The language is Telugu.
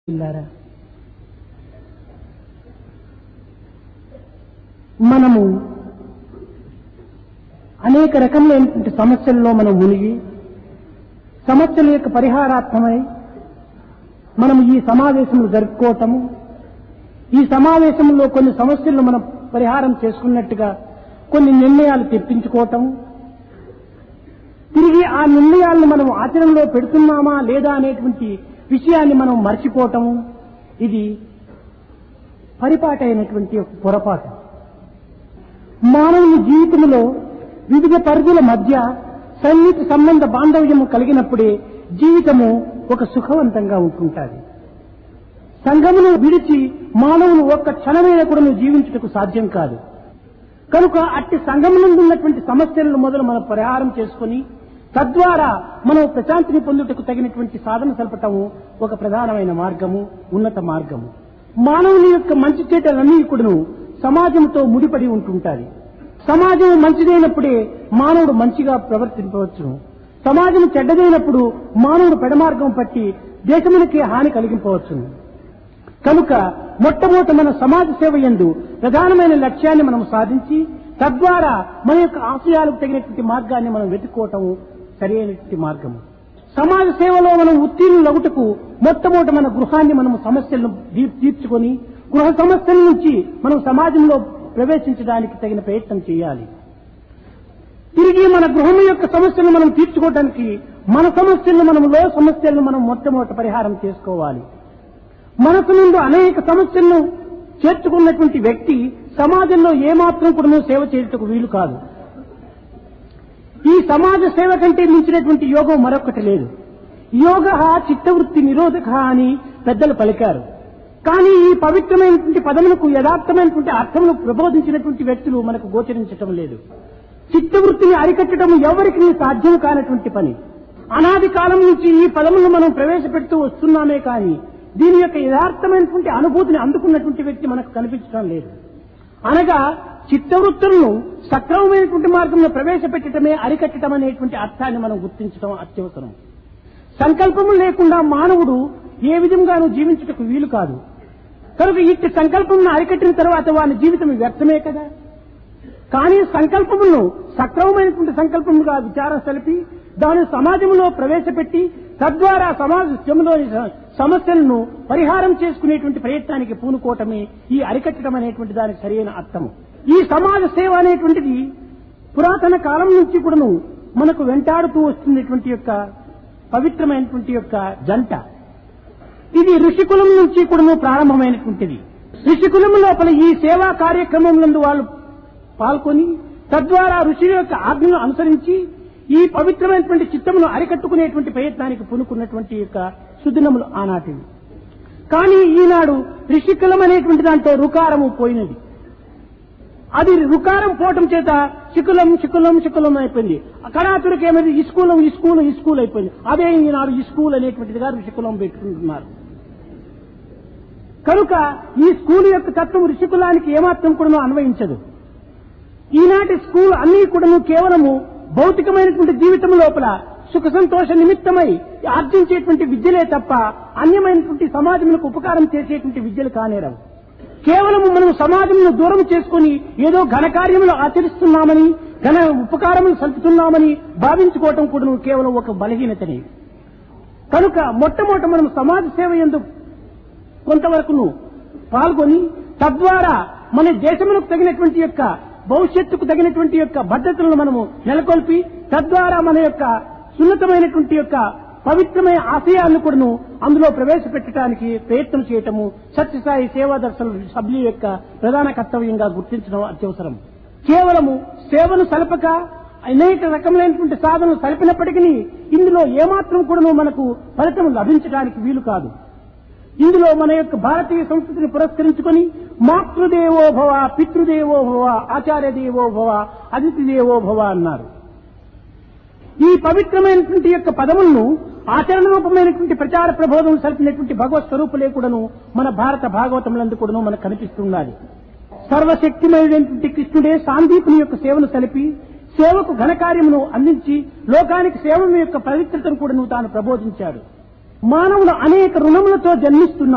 పిల్లారా మనము అనేక రకములైనటువంటి సమస్యల్లో మనం మునిగి సమస్యల యొక్క పరిహారార్థమై మనం ఈ సమావేశంలో జరుపుకోవటము ఈ సమావేశంలో కొన్ని సమస్యలను మనం పరిహారం చేసుకున్నట్టుగా కొన్ని నిర్ణయాలు తెప్పించుకోవటము తిరిగి ఆ నిర్ణయాలను మనం ఆచరణలో పెడుతున్నామా లేదా అనేటువంటి విషయాన్ని మనం మర్చిపోవటము ఇది పరిపాటైనటువంటి ఒక పొరపాటు మానవుని జీవితంలో వివిధ పరిధుల మధ్య సన్నిహిత సంబంధ బాంధవ్యము కలిగినప్పుడే జీవితము ఒక సుఖవంతంగా ఉంటుంటుంది సంఘమును విడిచి మానవులు ఒక్క క్షణమైన కూడా జీవించుటకు సాధ్యం కాదు కనుక అట్టి సంఘమునందు ఉన్నటువంటి సమస్యలను మొదలు మనం పరిహారం చేసుకుని తద్వారా మనం ప్రశాంతిని పొందుటకు తగినటువంటి సాధన సలపటము ఒక ప్రధానమైన మార్గము ఉన్నత మార్గము మానవుని యొక్క మంచి చేటలన్నీ కూడాను సమాజంతో ముడిపడి ఉంటుంటాయి సమాజం మంచిదైనప్పుడే మానవుడు మంచిగా ప్రవర్తించవచ్చును సమాజం చెడ్డదైనప్పుడు మానవుడు పెడమార్గం పట్టి దేశమునకే హాని కలిగింపవచ్చును కనుక మొట్టమొదట మన సమాజ సేవ ఎందు ప్రధానమైన లక్ష్యాన్ని మనం సాధించి తద్వారా మన యొక్క ఆశయాలకు తగినటువంటి మార్గాన్ని మనం వెతుక్కోవటం సరైనటువంటి మార్గము సమాజ సేవలో మనం ఉత్తీర్ణులగుటకు మొట్టమొదట మన గృహాన్ని మనం సమస్యలను తీ- తీర్చుకొని గృహ సమస్యల నుంచి మనం సమాజంలో ప్రవేశించడానికి తగిన ప్రయత్నం చేయాలి తిరిగి మన గృహం యొక్క సమస్యలను మనం తీర్చుకోవడానికి మన సమస్యలను మనం లో సమస్యలను మనం మొట్టమొదట పరిహారం చేసుకోవాలి మనసు నుండి అనేక సమస్యలను చేర్చుకున్నటువంటి వ్యక్తి సమాజంలో ఏమాత్రం కూడా సేవ చేయటకు వీలు కాదు ఈ సమాజ సేవ కంటే మించినటువంటి యోగం మరొకటి లేదు యోగ చిత్తవృత్తి నిరోధక అని పెద్దలు పలికారు కానీ ఈ పవిత్రమైనటువంటి పదములకు యథార్థమైనటువంటి అర్థమును ప్రబోధించినటువంటి వ్యక్తులు మనకు గోచరించటం లేదు చిత్తవృత్తిని అరికట్టడం ఎవరికి సాధ్యం కానటువంటి పని అనాది కాలం నుంచి ఈ పదములను మనం ప్రవేశపెడుతూ వస్తున్నామే కానీ దీని యొక్క యథార్థమైనటువంటి అనుభూతిని అందుకున్నటువంటి వ్యక్తి మనకు కనిపించడం లేదు అనగా చిత్తవృత్తులను సక్రమమైనటువంటి మార్గంలో ప్రవేశపెట్టడమే అరికట్టడం అనేటువంటి అర్థాన్ని మనం గుర్తించడం అత్యవసరం సంకల్పము లేకుండా మానవుడు ఏ విధంగానూ జీవించుటకు వీలు కాదు కనుక ఇట్టి సంకల్పమును అరికట్టిన తర్వాత వాని జీవితం వ్యర్థమే కదా కానీ సంకల్పములను సక్రమమైనటువంటి సంకల్పముగా విచారం సలిపి దాని సమాజంలో ప్రవేశపెట్టి తద్వారా సమాజంలోని స- సమస్యలను పరిహారం చేసుకునేటువంటి ప్రయత్నానికి పూనుకోవటమే ఈ అరికట్టడం అనేటువంటి దానికి సరైన అర్థము ఈ సమాజ సేవ అనేటువంటిది పురాతన కాలం నుంచి కూడాను మనకు వెంటాడుతూ వస్తున్నటువంటి యొక్క పవిత్రమైనటువంటి యొక్క జంట ఇది ఋషికులం నుంచి కూడాను ప్రారంభమైనటువంటిది ఋషికులం లోపల ఈ సేవా కార్యక్రమంలో వాళ్ళు పాల్గొని తద్వారా ఋషి యొక్క ఆజ్ఞను అనుసరించి ఈ పవిత్రమైనటువంటి చిత్తమును అరికట్టుకునేటువంటి ప్రయత్నానికి పూనుకున్నటువంటి యొక్క సుదినములు ఆనాటివి కానీ ఈనాడు ఋషికులం అనేటువంటి దాంట్లో రుకారము పోయినది అది రుకారం పోవటం చేత శికులం శికులం శికులం అయిపోయింది కళాతురికి ఏమైంది ఈ స్కూలం ఈ స్కూల్ ఈ స్కూల్ అయిపోయింది అదే ఈనాడు ఈ స్కూల్ అనేటువంటిదిగా ఋషికులం పెట్టుకుంటున్నారు కనుక ఈ స్కూల్ యొక్క తత్వం ఋషికులానికి ఏమాత్రం కూడా అన్వయించదు ఈనాటి స్కూల్ అన్ని కూడాను కేవలము భౌతికమైనటువంటి జీవితం లోపల సుఖ సంతోష నిమిత్తమై ఆర్జించేటువంటి విద్యలే తప్ప అన్యమైనటువంటి సమాజములకు ఉపకారం చేసేటువంటి విద్యలు కానేరవు కేవలము మనం సమాజంను దూరం చేసుకుని ఏదో ఘనకార్యములు ఆచరిస్తున్నామని ఘన ఉపకారములు సల్పుతున్నామని భావించుకోవటం కూడా కేవలం ఒక బలహీనతనే కనుక మొట్టమొదట మనం సమాజ సేవ ఎందు కొంతవరకును పాల్గొని తద్వారా మన దేశములకు తగినటువంటి యొక్క భవిష్యత్తుకు తగినటువంటి యొక్క భద్రతలను మనము నెలకొల్పి తద్వారా మన యొక్క సున్నతమైనటువంటి యొక్క పవిత్రమైన ఆశయాలను కూడాను అందులో ప్రవేశపెట్టడానికి ప్రయత్నం చేయటము సత్యసాయి సేవా దర్శన సభ్యుల యొక్క ప్రధాన కర్తవ్యంగా గుర్తించడం అత్యవసరం కేవలము సేవను సలపక అనేక రకములైనటువంటి సాధనలు సలిపినప్పటికీ ఇందులో ఏమాత్రం కూడాను మనకు ఫలితం లభించడానికి వీలు కాదు ఇందులో మన యొక్క భారతీయ సంస్కృతిని పురస్కరించుకొని మాతృదేవో భవ పితృదేవో భవ ఆచార్య దేవో భవ అతిథి దేవో భవ అన్నారు ఈ పవిత్రమైనటువంటి యొక్క పదములను ఆచరణ రూపమైనటువంటి ప్రచార ప్రబోధం సలిపినటువంటి భగవత్ స్వరూపులే కూడాను మన భారత భాగవతములందు కూడాను మనకు కనిపిస్తున్నది సర్వశక్తిమైనటువంటి కృష్ణుడే సాందీపుని యొక్క సేవను సలిపి సేవకు ఘనకార్యమును అందించి లోకానికి సేవ యొక్క పవిత్రతను కూడాను తాను ప్రబోధించాడు మానవుడు అనేక రుణములతో జన్మిస్తున్నారు